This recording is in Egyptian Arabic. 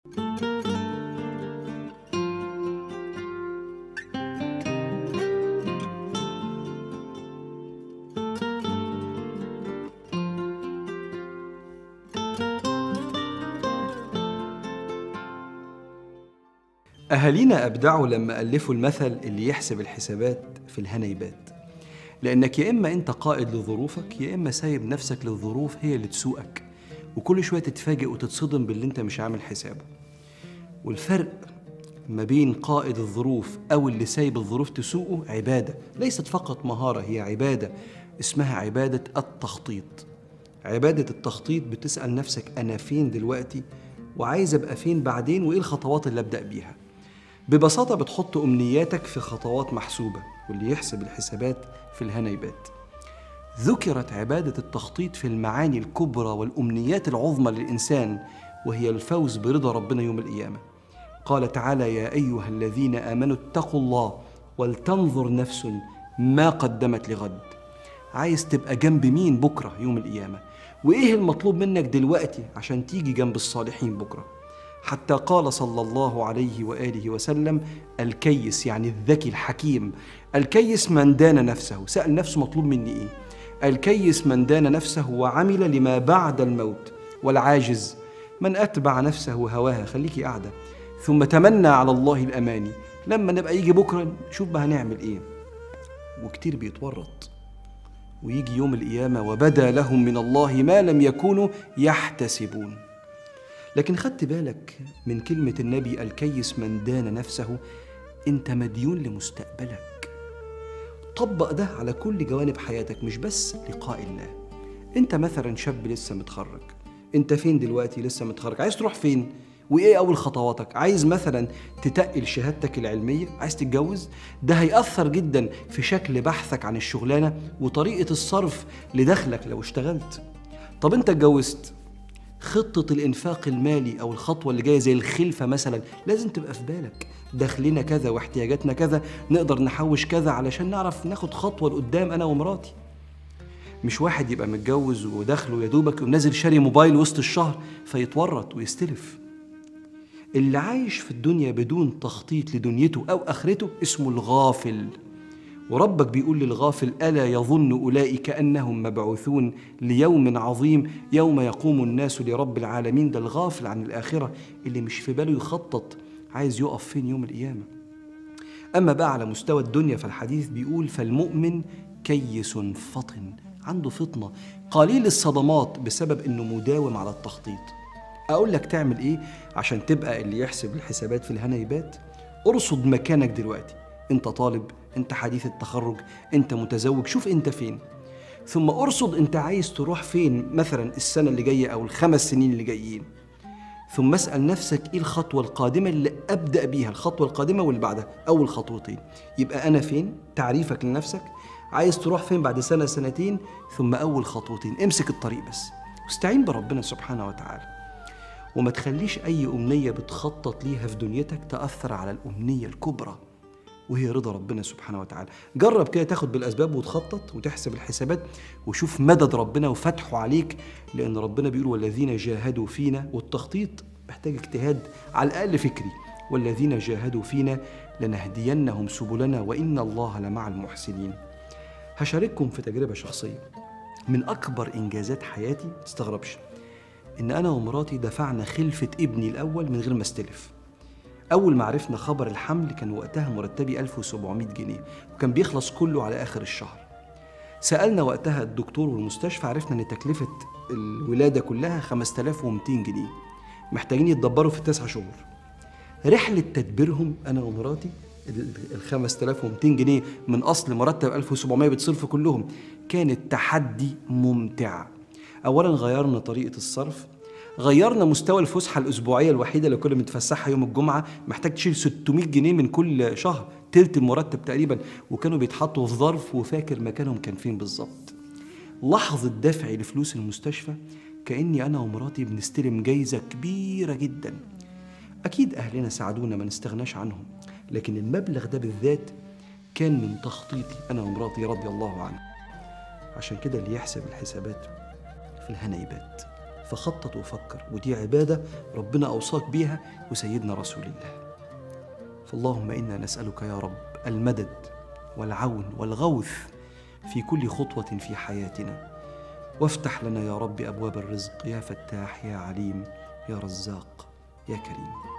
أهالينا أبدعوا لما ألفوا المثل اللي يحسب الحسابات في الهنيبات لأنك يا إما أنت قائد لظروفك يا إما سايب نفسك للظروف هي اللي تسوقك وكل شوية تتفاجئ وتتصدم باللي أنت مش عامل حسابه والفرق ما بين قائد الظروف أو اللي سايب الظروف تسوقه عبادة ليست فقط مهارة هي عبادة اسمها عبادة التخطيط عبادة التخطيط بتسأل نفسك أنا فين دلوقتي وعايز أبقى فين بعدين وإيه الخطوات اللي أبدأ بيها ببساطة بتحط أمنياتك في خطوات محسوبة واللي يحسب الحسابات في الهنيبات ذكرت عبادة التخطيط في المعاني الكبرى والأمنيات العظمى للإنسان وهي الفوز برضا ربنا يوم القيامة قال تعالى يا أيها الذين آمنوا اتقوا الله ولتنظر نفس ما قدمت لغد عايز تبقى جنب مين بكرة يوم القيامة وإيه المطلوب منك دلوقتي عشان تيجي جنب الصالحين بكرة حتى قال صلى الله عليه واله وسلم الكيس يعني الذكي الحكيم الكيس من دان نفسه سال نفسه مطلوب مني ايه الكيس من دان نفسه وعمل لما بعد الموت والعاجز من اتبع نفسه هواها خليكي قاعده ثم تمنى على الله الاماني لما نبقى يجي بكره نشوف بقى هنعمل ايه وكتير بيتورط ويجي يوم القيامه وبدا لهم من الله ما لم يكونوا يحتسبون لكن خدت بالك من كلمة النبي الكيس من دان نفسه انت مديون لمستقبلك طبق ده على كل جوانب حياتك مش بس لقاء الله انت مثلا شاب لسه متخرج انت فين دلوقتي لسه متخرج عايز تروح فين وايه اول خطواتك عايز مثلا تتقل شهادتك العلميه عايز تتجوز ده هيأثر جدا في شكل بحثك عن الشغلانه وطريقه الصرف لدخلك لو اشتغلت طب انت اتجوزت خطة الإنفاق المالي أو الخطوة اللي جاية زي الخلفة مثلا لازم تبقى في بالك دخلنا كذا واحتياجاتنا كذا نقدر نحوش كذا علشان نعرف ناخد خطوة لقدام أنا ومراتي مش واحد يبقى متجوز ودخله يا دوبك يقوم نازل شاري موبايل وسط الشهر فيتورط ويستلف اللي عايش في الدنيا بدون تخطيط لدنيته أو آخرته اسمه الغافل وربك بيقول للغافل الا يظن اولئك انهم مبعوثون ليوم عظيم يوم يقوم الناس لرب العالمين ده الغافل عن الاخره اللي مش في باله يخطط عايز يقف فين يوم القيامه اما بقى على مستوى الدنيا فالحديث بيقول فالمؤمن كيس فطن عنده فطنه قليل الصدمات بسبب انه مداوم على التخطيط اقول لك تعمل ايه عشان تبقى اللي يحسب الحسابات في الهنيبات ارصد مكانك دلوقتي انت طالب انت حديث التخرج انت متزوج شوف انت فين ثم ارصد انت عايز تروح فين مثلا السنه اللي جايه او الخمس سنين اللي جايين ثم اسال نفسك ايه الخطوه القادمه اللي ابدا بيها الخطوه القادمه واللي بعدها اول خطوتين يبقى انا فين تعريفك لنفسك عايز تروح فين بعد سنه سنتين ثم اول خطوتين امسك الطريق بس واستعين بربنا سبحانه وتعالى وما تخليش اي امنيه بتخطط ليها في دنيتك تاثر على الامنيه الكبرى وهي رضا ربنا سبحانه وتعالى جرب كده تاخد بالاسباب وتخطط وتحسب الحسابات وشوف مدد ربنا وفتحه عليك لان ربنا بيقول والذين جاهدوا فينا والتخطيط محتاج اجتهاد على الاقل فكري والذين جاهدوا فينا لنهدينهم سبلنا وان الله لمع المحسنين هشارككم في تجربه شخصيه من اكبر انجازات حياتي تستغربش ان انا ومراتي دفعنا خلفه ابني الاول من غير ما استلف أول ما عرفنا خبر الحمل كان وقتها مرتبي 1700 جنيه وكان بيخلص كله على آخر الشهر سألنا وقتها الدكتور والمستشفى عرفنا إن تكلفة الولادة كلها 5200 جنيه محتاجين يتدبروا في تسعة شهور رحلة تدبيرهم أنا ومراتي ال 5200 جنيه من أصل مرتب 1700 بتصرف كلهم كانت تحدي ممتع أولا غيرنا طريقة الصرف غيرنا مستوى الفسحه الاسبوعيه الوحيده اللي كنا بنتفسحها يوم الجمعه محتاج تشيل 600 جنيه من كل شهر تلت المرتب تقريبا وكانوا بيتحطوا في ظرف وفاكر مكانهم كان فين بالظبط لحظه دفعي لفلوس المستشفى كاني انا ومراتي بنستلم جايزه كبيره جدا اكيد اهلنا ساعدونا ما نستغناش عنهم لكن المبلغ ده بالذات كان من تخطيطي انا ومراتي رضي الله عنها عشان كده اللي يحسب الحسابات في الهنيبات فخطط وفكر ودي عبادة ربنا أوصاك بيها وسيدنا رسول الله فاللهم إنا نسألك يا رب المدد والعون والغوث في كل خطوة في حياتنا وافتح لنا يا رب أبواب الرزق يا فتاح يا عليم يا رزاق يا كريم